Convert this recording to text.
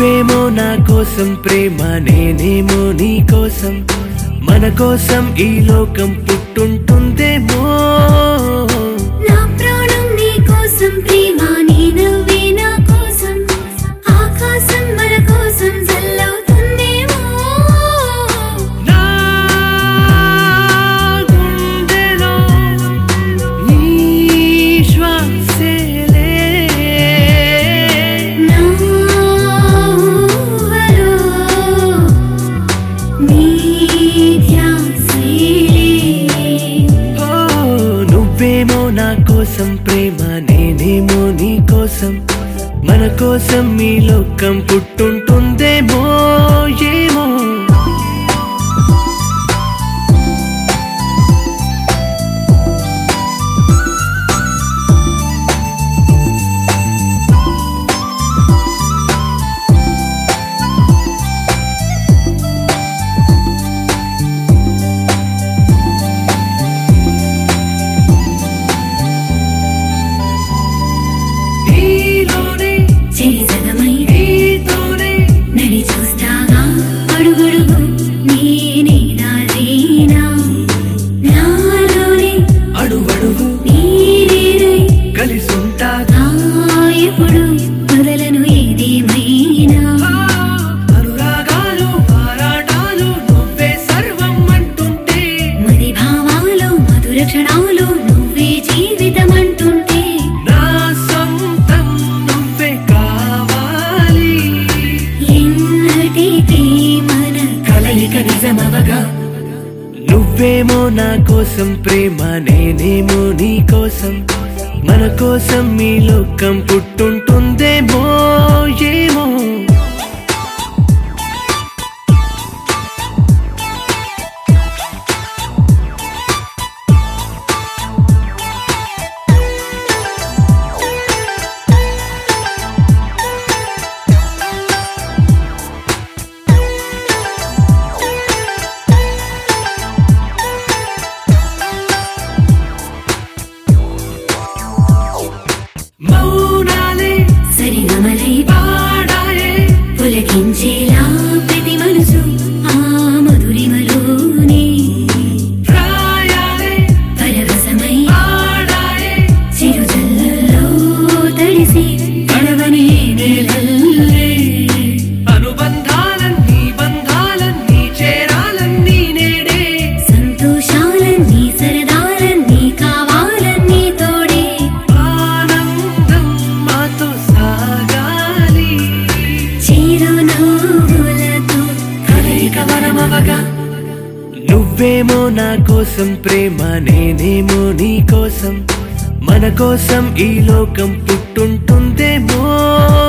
నువ్వేమో నా కోసం ప్రేమ నేనేమో నీ కోసం మన కోసం ఈ లోకం పుట్టుంటుందేమో నా ప్రాణం నీ కోసం ప్రేమ నీ నవ్వే నా కోసం ఆకాశం మన కోసం జల్లవుతుందేమో నా గుండెలో నీ శ్వాసేలే నా ఊహలో నీ ధ్యాసే ఓ నువ్వేమో నా కోసం ప్రేమ నేనేమో నీ కోసం మన కోసం ఈ లోకం పుట్టుంటుందేమో ఏమో నీలోనే చేసగమై నీతోనే నడి చూస్తాగా అడుగడుగు నేనే నాదేనా నాలోనే అడుగడుగు నీరేనై కలిసుంటా ఎప్పుడు మొదలను ఏదేమైనా అనురాగాలు ఆరాటాలు నువ్వే సర్వం అంటుంటే మది భావాలు మధుర క్షణాలు నువ్వే జీవితం అంటుంటే నా సొంతం నువ్వే కావాలి ఎన్నటికీ మన కలయిక నిజమవగా నువ్వేమో నా కోసం ప్రేమ నేనేమో నీ కోసం మన కోసం ఈ లోకం పుట్టుంటుందేమో ఏమో మౌనాలే సరిగమలై పాడాయే పులకించేలా ప్రతి మనసు ఆ మధురిమలోనే ప్రాయాలే పరవశమై పాడాయే చిరుజల్లలో తడిసి తడవని నేలల్లే అనుబంధాలన్నీ బంధాలన్నీ చేరాలన్నీ నేడే సంతోషాలన్నీ సరదాలన్నీ కావాలన్నీ తోడే ఆనందం మాతో సాగాలి చిరునవ్వులతో కలయిక వరమవగా నువ్వేమో నా కోసం ప్రేమ నేనేమో నీ కోసం మన కోసం ఈ లోకం పుట్టుంటుందేమో